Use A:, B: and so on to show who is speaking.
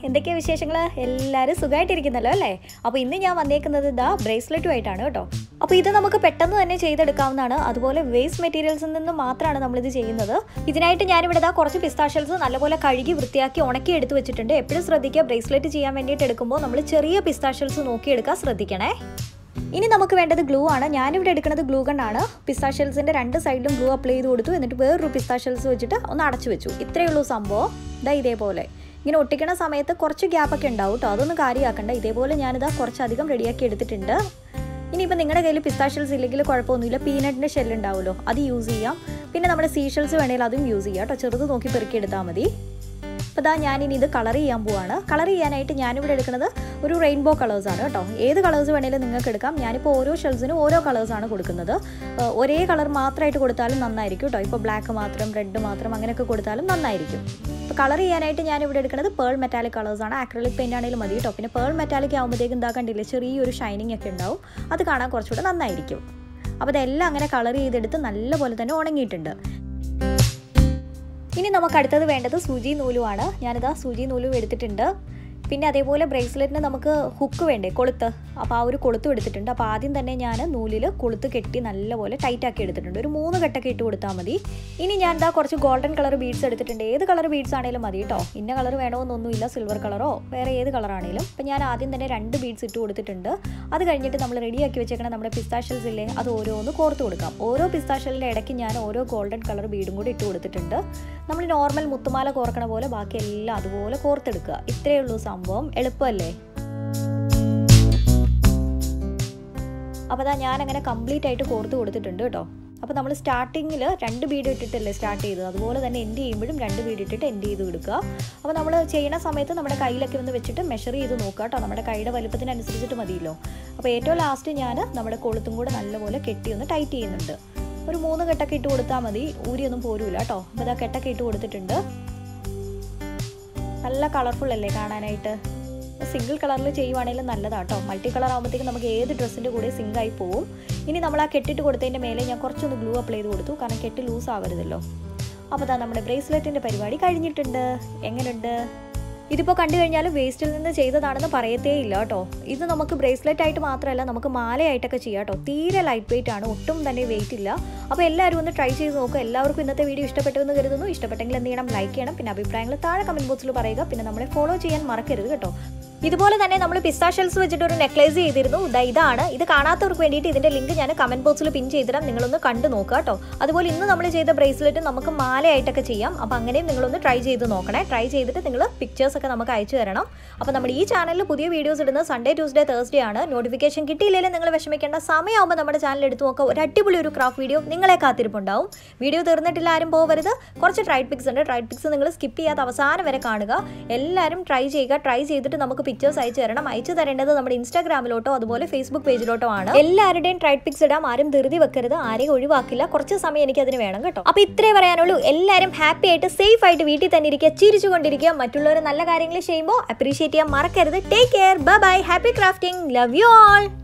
A: എന്തൊക്കെയാ വിശേഷങ്ങൾ എല്ലാവരും സുഖമായിട്ടിരിക്കുന്നല്ലോ അല്ലേ അപ്പോൾ ഇന്ന് ഞാൻ വന്നേക്കുന്നത് ഇതാ ബ്രേസ്ലെറ്റുമായിട്ടാണ് കേട്ടോ അപ്പോൾ ഇത് നമുക്ക് പെട്ടെന്ന് തന്നെ ചെയ്തെടുക്കാവുന്നതാണ് അതുപോലെ വേസ്റ്റ് മെറ്റീരിയൽസിൽ നിന്ന് മാത്രമാണ് നമ്മളിത് ചെയ്യുന്നത് ഇതിനായിട്ട് ഞാനിവിടെ ഇതാ കുറച്ച് പിസ്താഷ്യൽസ് നല്ലപോലെ കഴുകി വൃത്തിയാക്കി ഉണക്കി എടുത്ത് വെച്ചിട്ടുണ്ട് എപ്പോഴും ശ്രദ്ധിക്കുക ബ്രേസ്ലെറ്റ് ചെയ്യാൻ വേണ്ടിയിട്ട് എടുക്കുമ്പോൾ നമ്മൾ ചെറിയ പിസ്താഷ്യൽസ് നോക്കിയെടുക്കാൻ ശ്രദ്ധിക്കണേ ഇനി നമുക്ക് വേണ്ടത് ഗ്ലൂ ആണ് ഞാനിവിടെ എടുക്കുന്നത് ഗ്ലൂ ഗണ്ണാണ് പിസ്താഷ്യൽസിൻ്റെ രണ്ട് സൈഡിലും ഗ്ലൂ അപ്ലൈ ചെയ്ത് കൊടുത്തു എന്നിട്ട് വേറൊരു പിസ്താഷ്യൽസ് വെച്ചിട്ട് ഒന്ന് അടച്ചു വെച്ചു ഇത്രയേ ഉള്ളൂ സംഭവം ഇതാ ഇതേപോലെ ഇങ്ങനെ ഒട്ടിക്കണ സമയത്ത് കുറച്ച് ഗ്യാപ്പൊക്കെ ഉണ്ടാവും കേട്ടോ അതൊന്നും കാര്യമാക്കണ്ട ഇതേപോലെ ഞാനിതാ കുറച്ചധികം റെഡിയാക്കി എടുത്തിട്ടുണ്ട് ഇനിയിപ്പോൾ നിങ്ങളുടെ കയ്യിൽ പിസ്താഷ്യൽസ് ഇല്ലെങ്കിൽ കുഴപ്പമൊന്നുമില്ല പീനട്ടിൻ്റെ ഷെല്ല് ഉണ്ടാവുമല്ലോ അത് യൂസ് ചെയ്യാം പിന്നെ നമ്മുടെ സീഷൽസ് വേണമെങ്കിൽ അതും യൂസ് ചെയ്യാം കേട്ടോ ചെറുത് നോക്കി പെറുക്കി എടുത്താൽ മതി അപ്പോൾ ഇതാ ഞാനിനി ഇത് കളർ ചെയ്യാൻ പോവാണ് കളർ ചെയ്യാനായിട്ട് ഞാനിവിടെ എടുക്കുന്നത് ഒരു റെയിൻബോ കളേഴ്സാണ് കേട്ടോ ഏത് കളേഴ്സ് വേണമെങ്കിലും നിങ്ങൾക്ക് എടുക്കാം ഞാനിപ്പോൾ ഓരോ ഷെൽസിനും ഓരോ കളേഴ്സാണ് കൊടുക്കുന്നത് ഏഹ് ഒരേ കളർ മാത്രമായിട്ട് കൊടുത്താലും നന്നായിരിക്കും കേട്ടോ ഇപ്പോൾ ബ്ലാക്ക് മാത്രം റെഡ് മാത്രം അങ്ങനെയൊക്കെ കൊടുത്താലും നന്നായിരിക്കും ഇപ്പോൾ കളർ ചെയ്യാനായിട്ട് ഞാനിവിടെ എടുക്കുന്നത് പേൾ മെറ്റാലിക് കളേഴ്സാണ് ആക്രലിക് പെയിൻ്റ് ആണെങ്കിലും മതി കേട്ടോ പിന്നെ പേൾ മെറ്റാലിക് ആകുമ്പോഴത്തേക്കും എന്താ കണ്ടില്ലേ ചെറിയൊരു ഷൈനിങ് ഒക്കെ ഉണ്ടാവും അത് കാണാൻ കുറച്ചുകൂടെ നന്നായിരിക്കും അപ്പോൾ ഇതെല്ലാം അങ്ങനെ കളർ ചെയ്തെടുത്ത് നല്ലപോലെ തന്നെ ഉണങ്ങിയിട്ടുണ്ട് ഇനി നമുക്ക് അടുത്തത് വേണ്ടത് സൂചി നൂലുമാണ് ഞാനിതാ സൂചി നൂലും എടുത്തിട്ടുണ്ട് പിന്നെ അതേപോലെ ബ്രേസ്ലെറ്റിന് നമുക്ക് ഹുക്ക് വേണ്ടേ കൊളുത്ത് അപ്പോൾ ആ ഒരു കൊളുത്തും എടുത്തിട്ടുണ്ട് അപ്പോൾ ആദ്യം തന്നെ ഞാൻ നൂലിൽ കൊളുത്ത് കെട്ടി നല്ലപോലെ ടൈറ്റ് ആക്കി എടുത്തിട്ടുണ്ട് ഒരു മൂന്ന് കെട്ടൊക്കെ ഇട്ട് കൊടുത്താൽ മതി ഇനി ഞാൻ ഇതാ കുറച്ച് ഗോൾഡൻ കളർ ബീഡ്സ് എടുത്തിട്ടുണ്ട് ഏത് കളർ ബീഡ്സ് ആണെങ്കിലും മതി കേട്ടോ ഇന്ന കളർ വേണമെന്നൊന്നുമില്ല സിൽവർ കളറോ വേറെ ഏത് കളറാണെങ്കിലും അപ്പോൾ ഞാൻ ആദ്യം തന്നെ രണ്ട് ബീഡ്സ് ഇട്ട് കൊടുത്തിട്ടുണ്ട് അത് കഴിഞ്ഞിട്ട് നമ്മൾ റെഡിയാക്കി വെച്ചേക്കണ നമ്മുടെ പിസ്താഷ്യൽസ് ഇല്ലേ അത് ഓരോന്ന് കോർത്ത് കൊടുക്കാം ഓരോ പിസ്താഷ്യലിൻ്റെ ഇടയ്ക്ക് ഞാൻ ഓരോ ഗോൾഡൻ കളർ ബീഡും കൂടി ഇട്ട് കൊടുത്തിട്ടുണ്ട് നമ്മൾ നോർമൽ മുത്തുമാല കോർക്കണ പോലെ ബാക്കി എല്ലാം അതുപോലെ കോർത്തെടുക്കുക ഇത്രയേ ഉള്ളൂ സംഭവം എളുപ്പമല്ലേ അപ്പോൾ അതാ ഞാനങ്ങനെ കംപ്ലീറ്റ് ആയിട്ട് കോർത്ത് കൊടുത്തിട്ടുണ്ട് കേട്ടോ അപ്പോൾ നമ്മൾ സ്റ്റാർട്ടിങ്ങിൽ രണ്ട് ബീഡ് ഇട്ടിട്ടല്ലേ സ്റ്റാർട്ട് ചെയ്തത് അതുപോലെ തന്നെ എൻഡ് ചെയ്യുമ്പോഴും രണ്ട് ബീഡ് ഇട്ടിട്ട് എൻഡ് ചെയ്ത് കൊടുക്കുക അപ്പോൾ നമ്മൾ ചെയ്യണ സമയത്ത് നമ്മുടെ കയ്യിലൊക്കെ ഒന്ന് വെച്ചിട്ട് മെഷർ ചെയ്ത് നോക്കുക കേട്ടോ നമ്മുടെ കൈയുടെ വലുപ്പത്തിനനുസരിച്ചിട്ട് മതിയല്ലോ അപ്പോൾ ഏറ്റവും ലാസ്റ്റ് ഞാൻ നമ്മുടെ കൊളുത്തും കൂടെ നല്ലപോലെ കെട്ടി ഒന്ന് ടൈറ്റ് ചെയ്യുന്നുണ്ട് ഒരു മൂന്ന് കെട്ടൊക്കെ ഇട്ട് കൊടുത്താൽ മതി ഊരിയൊന്നും പോരൂല കേട്ടോ അപ്പോൾ ഇതാ കെട്ടൊക്കെ ഇട്ട് കൊടുത്തിട്ടുണ്ട് നല്ല കളർഫുൾ അല്ലേ കാണാനായിട്ട് സിംഗിൾ കളറിൽ ചെയ്യുവാണെങ്കിലും നല്ലതാട്ടോ മൾട്ടി കളർ ആകുമ്പോഴത്തേക്കും നമുക്ക് ഏത് ഡ്രസ്സിൻ്റെ കൂടെ സിങ്ക് ആയി പോവും ഇനി നമ്മൾ ആ കെട്ടിട്ട് കൊടുത്തതിൻ്റെ മേലെ ഞാൻ കുറച്ചൊന്ന് ഗ്ലൂ അപ്ലൈ ചെയ്ത് കൊടുത്തു കാരണം കെട്ട് ലൂസ് ആവരുതല്ലോ അപ്പോൾ അതാ നമ്മുടെ ബ്രേസ്ലെറ്റിൻ്റെ പരിപാടി കഴിഞ്ഞിട്ടുണ്ട് എങ്ങനെയുണ്ട് ഇതിപ്പോൾ കണ്ടു കഴിഞ്ഞാൽ വേസ്റ്റിൽ നിന്ന് ചെയ്തതാണെന്ന് പറയത്തേ ഇല്ല കേട്ടോ ഇത് നമുക്ക് ബ്രേസ്ലെറ്റ് ആയിട്ട് മാത്രമല്ല നമുക്ക് മാലയായിട്ടൊക്കെ ചെയ്യാം കേട്ടോ തീരെ ലൈറ്റ് വെയിറ്റ് ആണ് ഒട്ടും തന്നെ വെയിറ്റ് ഇല്ല അപ്പോൾ എല്ലാവരും ഒന്ന് ട്രൈ ചെയ്ത് നോക്കുക എല്ലാവർക്കും ഇന്നത്തെ വീഡിയോ ഇഷ്ടപ്പെട്ടു എന്ന് കരുതുന്നു ഇഷ്ടപ്പെട്ടെങ്കിൽ എന്ത് ചെയ്യണം ലൈക്ക് ചെയ്യണം പിന്നെ അഭിപ്രായങ്ങൾ താഴെ കമൻറ്റ് ബോക്സിൽ പറയുക പിന്നെ നമ്മളെ ഫോളോ ചെയ്യാൻ മറക്കരുത് കേട്ടോ ഇതുപോലെ തന്നെ നമ്മൾ പിസ്താഷ്യൽസ് വെച്ചിട്ട് ഒരു നെക്ലേസ് ചെയ്തിരുന്നു ദാ ഇതാണ് ഇത് കാണാത്തവർക്ക് വേണ്ടിയിട്ട് ഇതിന്റെ ലിങ്ക് ഞാൻ കമന്റ് ബോക്സിൽ പിൻ ചെയ്തിടാം നിങ്ങളൊന്ന് കണ്ടു നോക്കുക കേട്ടോ അതുപോലെ ഇന്ന് നമ്മൾ ചെയ്ത ബ്രേസ്ലെറ്റ് നമുക്ക് മാലയായിട്ടൊക്കെ ചെയ്യാം അപ്പോൾ അങ്ങനെയും നിങ്ങളൊന്ന് ട്രൈ ചെയ്ത് നോക്കണേ ട്രൈ ചെയ്തിട്ട് നിങ്ങൾ പിക്ചേഴ്സ് ഒക്കെ നമുക്ക് അയച്ചു തരണം അപ്പോൾ നമ്മുടെ ഈ ചാനലിൽ പുതിയ വീഡിയോസ് ഇടുന്നത് സൺഡേ ട്യൂസ്ഡേ തേഴ്സ്ഡേ ആണ് നോട്ടിഫിക്കേഷൻ കിട്ടിയില്ലെങ്കിൽ നിങ്ങൾ വിഷമിക്കേണ്ട സമയമാകുമ്പോൾ നമ്മുടെ ചാനൽ എടുത്ത് നോക്കുക ഒരു അടിപൊളി ഒരു ക്രാഫ്റ്റ് വീഡിയോ നിങ്ങളെ കാത്തിരിപ്പുണ്ടാവും വീഡിയോ തീർന്നിട്ടില്ല ആരും പോകരുത് കുറച്ച് ട്രൈഡ് പിക്സ് ഉണ്ട് ട്രൈഡ് പിക്സ് നിങ്ങൾ സ്കിപ്പ് ചെയ്യാത്ത അവസാനം വരെ കാണുക എല്ലാവരും ട്രൈ ചെയ്യുക ട്രൈ ചെയ്തിട്ട് നമുക്ക് പിക്ചേഴ്സ് അയച്ചു തരണം അയച്ചു തരേണ്ടത് നമ്മുടെ ഇൻസ്റ്റാഗ്രാമിലോട്ടോ അതുപോലെ ഫേസ്ബുക്ക് പേജിലോട്ടോ ആണ് എല്ലാവരുടെയും ട്രൈഡ് പിക്സ് ഇടാം ആരും ധൃതി വെക്കരുത് ആരെയും ഒഴിവാക്കില്ല കുറച്ച് സമയം എനിക്ക് അതിന് വേണം കേട്ടോ അപ്പോൾ ഇത്രേ പറയാനുള്ളൂ എല്ലാവരും ഹാപ്പി ആയിട്ട് സേഫ് ആയിട്ട് വീട്ടിൽ തന്നെ ഇരിക്കുക ചിരിച്ചുകൊണ്ടിരിക്കുക മറ്റുള്ളവർ നല്ല കാര്യങ്ങൾ ചെയ്യുമ്പോൾ അപ്രീഷിയേറ്റ് ചെയ്യാൻ മറക്കരുത് take care bye bye happy crafting love you all